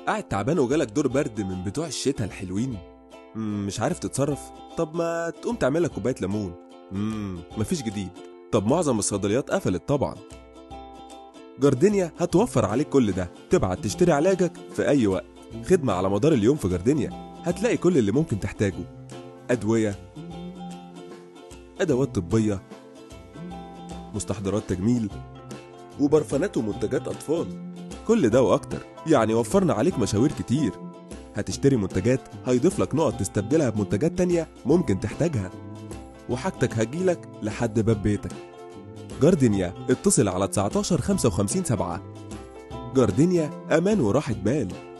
قاعد تعبان وجالك دور برد من بتوع الشتاء الحلوين مم، مش عارف تتصرف طب ما تقوم تعملك كوبايه ليمون امم مفيش جديد طب معظم الصيدليات قفلت طبعا جاردينيا هتوفر عليك كل ده تبعت تشتري علاجك في اي وقت خدمه على مدار اليوم في جاردينيا هتلاقي كل اللي ممكن تحتاجه ادويه ادوات طبيه مستحضرات تجميل وبرفانات ومنتجات اطفال كل ده واكتر يعني وفرنا عليك مشاوير كتير هتشتري منتجات هيضيف لك نقط تستبدلها بمنتجات تانية ممكن تحتاجها وحاجتك هتجيلك لحد باب بيتك جاردينيا اتصل على 19 55 7 جاردينيا امان وراحة بال